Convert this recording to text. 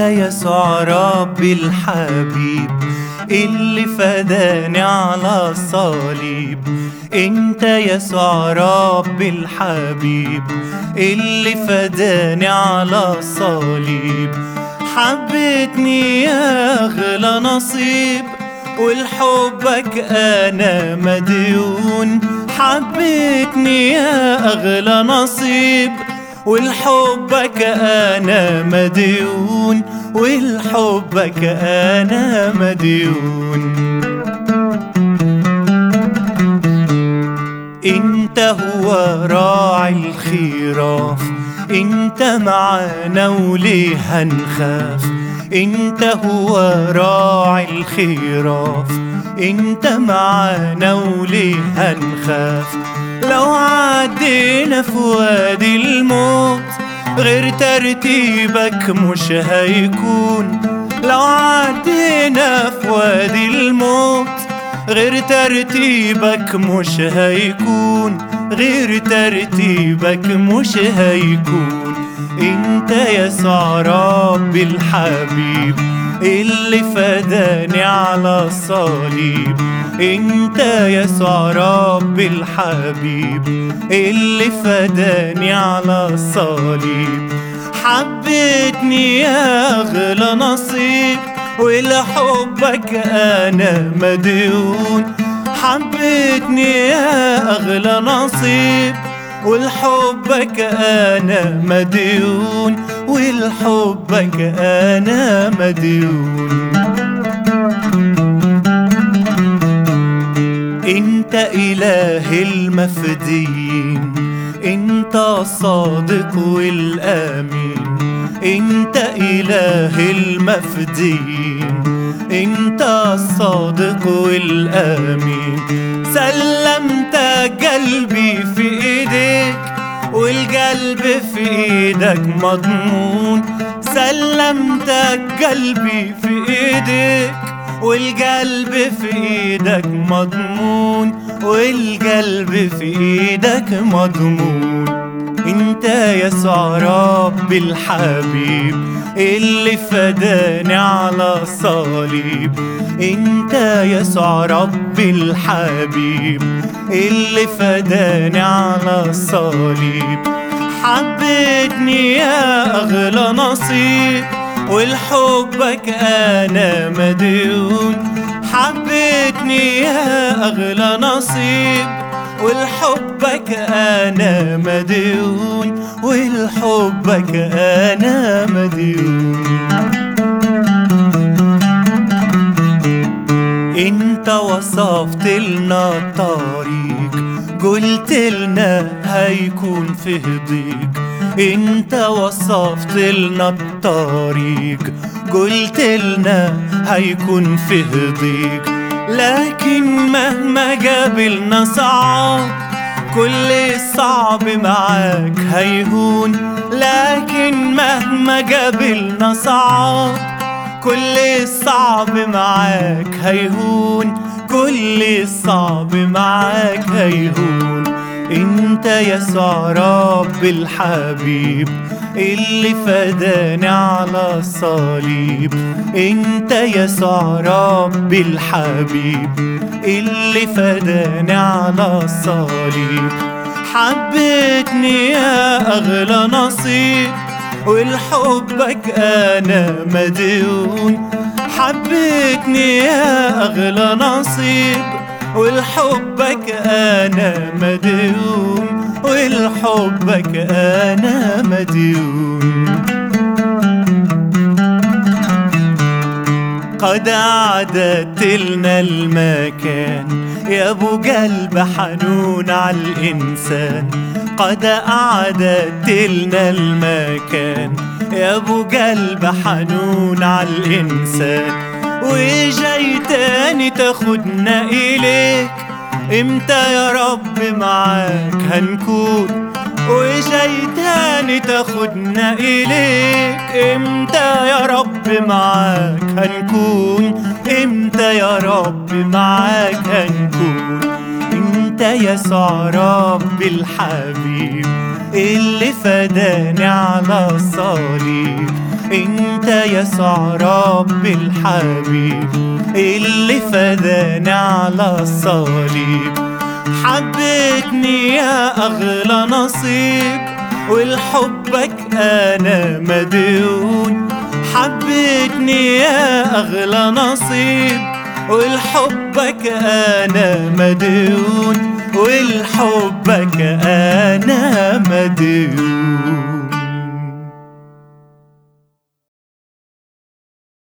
يسوع ربي الحبيب اللي فداني على الصليب انت يسوع ربي الحبيب اللي فداني على الصليب حبيتني يا اغلى نصيب ولحبك انا مديون حبيتني يا اغلى نصيب ولحبك انا مديون ولحبك انا مديون انت هو راعي الخراف انت معانا وليه هنخاف انت هو راعي الخراف انت معانا وليه هنخاف لو عدينا في وادي الموت غير ترتيبك مش هيكون لو عدينا في وادي الموت غير ترتيبك مش هيكون غير ترتيبك مش هيكون انت يسوع ربي الحبيب اللي فداني على الصليب انت يسوع ربي الحبيب اللي فداني على الصليب حبيتني يا اغلى نصيب ولحبك انا مديون حبيتني يا اغلى نصيب ولحبك انا مديون ولحبك انا مديون انت اله المفديين انت الصادق والامين انت اله المفديين انت الصادق والامين سلمت قلبي في ايديك والقلب في ايدك مضمون سلمت قلبي في ايديك والقلب في ايدك مضمون والقلب في ايدك مضمون انت يسوع ربي الحبيب اللي فداني على الصليب انت يسوع ربي الحبيب اللي فداني على الصليب حبيتني يا اغلى نصيب ولحبك انا مديون حبيتني يا اغلى نصيب ولحبك انا مديون ولحبك انا مديون انت وصفت لنا الطريق قلت لنا هيكون فيه ضيق انت وصفت لنا الطريق قلت لنا هيكون فيه ضيق لكن مهما قابلنا صعب كل الصعب معاك هيهون لكن مهما قابلنا صعب كل الصعب معاك هيهون كل الصعب معاك هيهون انت يسوع رب الحبيب اللي فداني على الصليب انت يسوع رب الحبيب اللي فداني على الصليب حبيتني يا اغلى نصيب ولحبك انا مديون حبيتني يا اغلى نصيب ولحبك انا مديون ولحبك انا مديون قد عدت لنا المكان يا ابو قلب حنون على الانسان قد أعددت لنا المكان يا ابو قلب حنون على الانسان وجاي تاني تاخدنا اليك امتى يا رب معاك هنكون وجاي تاني تاخدنا إليك امتى يا رب معاك هنكون امتى يا رب معاك هنكون انت يسوع رب الحبيب اللي فداني على الصليب انت يسوع رب الحبيب اللي فداني على الصليب حبتني يا اغلى نصيب ولحبك انا مديون حبتني يا اغلى نصيب ولحبك انا مديون ولحبك انا مديون